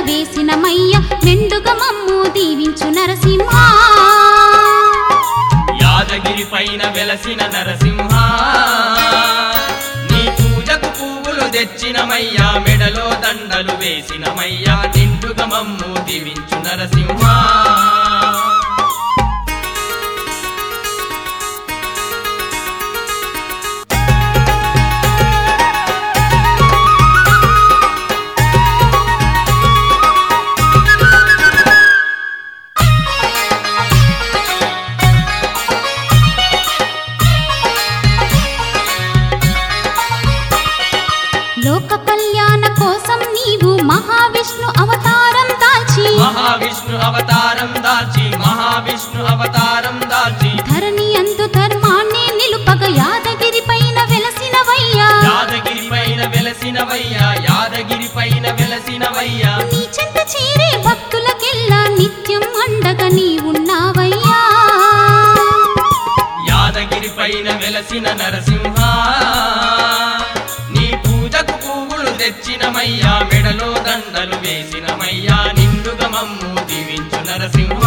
వేసినమయ్య మెండుగ మమ్ము దీవించు నరసింహ యాదగిరి పైన వెలసిన నరసింహ నీ పూజకు పువ్వులు తెచ్చినమయ్యా మెడలో దండలు వేసినమయ్యా నిండుగా మమ్ము దీవించు నరసింహ లోక కళ్యాణ కోసం నీవు మహావిష్ణు అవతారం దాల్చి మహావిష్ణు అవతారం దాల్చి మహావిష్ణు అవతారం దాల్చి ధరణి అందు ధర్మాన్ని నిలుపగ యాదగిరి పైన వెలసినవయ్యా యాదగిరి పైన వెలసినవయ్యా యాదగిరి పైన వెలసినవయ్యా నీ చెంత చేరే భక్తులకెల్లా నిత్యం అండగా నీ ఉన్నావయ్యా యాదగిరి పైన వెలసిన నరసింహ నీ పూజకు పువ్వులు తెచ్చినమయ్యా మెడలో దండలు వేసినమయ్యా నిండుగా మమ్ము దీవించు నరసింహ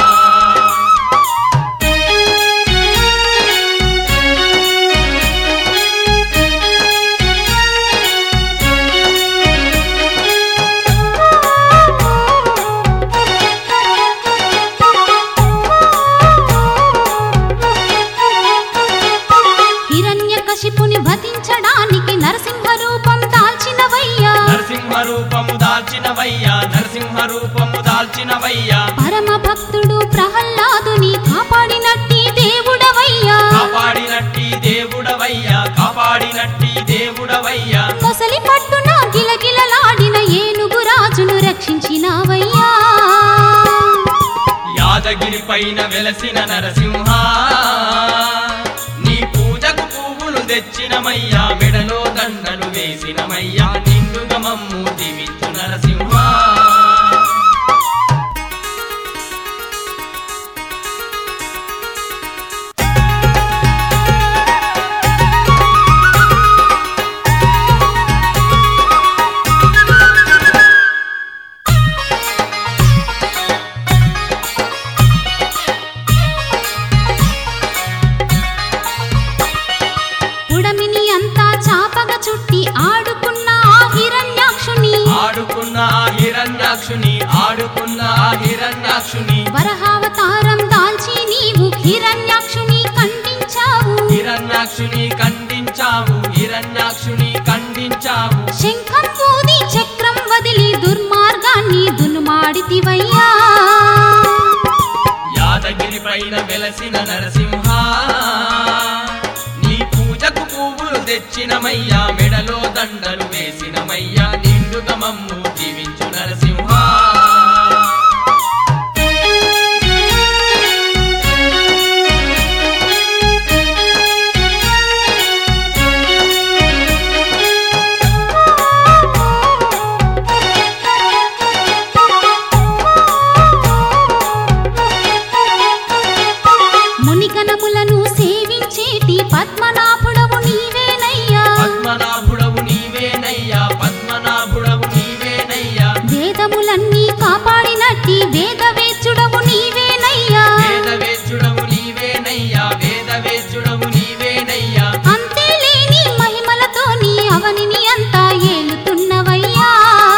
హిరణ్య కశిపుని వధించడానికి నరసింహ రూపం దాల్చినవయ్యా నరసింహ రూపము దాల్చినవయ్యా నరసింహ రూపము దాల్చినవయ్యా పరమ భక్తుడు ప్రహ్లాదుని కాపాడినట్టి దేవుడవయ్యా కాపాడినట్టి దేవుడవయ్యా కాపాడినట్టి దేవుడవయ్యా మొసలి పట్టున గిలగిలలాడిన ఏనుగు రాజును రక్షించినావయ్యా యాదగిరి పైన వెలసిన నరసింహ నీ పూజకు పువ్వులు తెచ్చినమయ్యా మెడలో దండలు వేసినమయ్యా నిండుగా మమ్ము దీవించు నరసింహ పుడమిని అంతా చాపగ చుట్టి ఆడుకున్న ఆ హిరణ్యాక్షుని ఆడుకున్న ఆ హిరణ్యాక్షుని ఆడుకున్న ఆ హిరణ్యాక్షుని వరహావతారం దాల్చి నీవు హిరణ్యాక్షుని ఖండించావు హిరణ్యాక్షుని ఖండించావు హిరణ్యాక్షుని ఖండించావు శంఖం పూది చక్రం వదిలి దుర్మార్గాన్ని దునుమాడితివయ్యా యాదగిరి పైన వెలసిన నరసింహ నీ పూజకు పువ్వులు తెచ్చినమయ్యా మెడలో దండలు వేసినమయ్యా నిండుగా మమ్ము జీవించు నరసింహ మునిగణములను సేవించేటి పద్మనాభుడవు నీవేనయ్యా పద్మనాభుడవు నీవేనయ్యా పద్మనాభుడవు నీవేనయ్యా వేదములన్నీ కాపాడినట్టి వేదవేచ్చుడవు నీవేనయ్యా వేదవేద్యుడవు నీవేనయ్యా వేదవేద్యుడవు నీవేనయ్యా అంతేలేని మహిమలతో నీ అవనిని అంతా ఏలుతున్నవయ్యా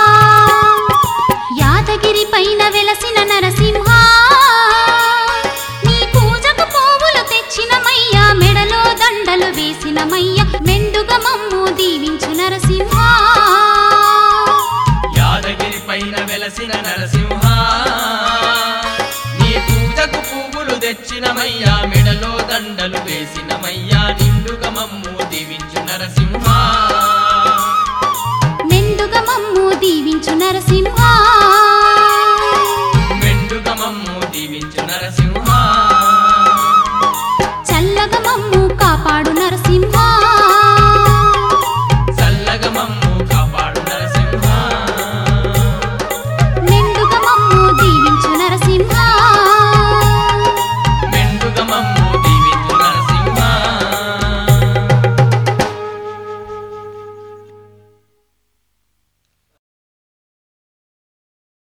యాదగిరి పైన వెలసిన నరసింహ నీ పూజకు పోవులు తెచ్చినమయ్యా మెడలో దండలు వేసినమయ్యా మెండుగ మమ్ము దీవించు నరసింహ యాదగిరి పైన వెలసిన నరసింహ నీ పూజకు పువ్వులు తెచ్చినమయ్యా మెడలో దండలు వేసినమయ్యా నిండుగా మమ్ము దీవించు నరసింహ మెండుగ మమ్ము దీవించు నరసింహ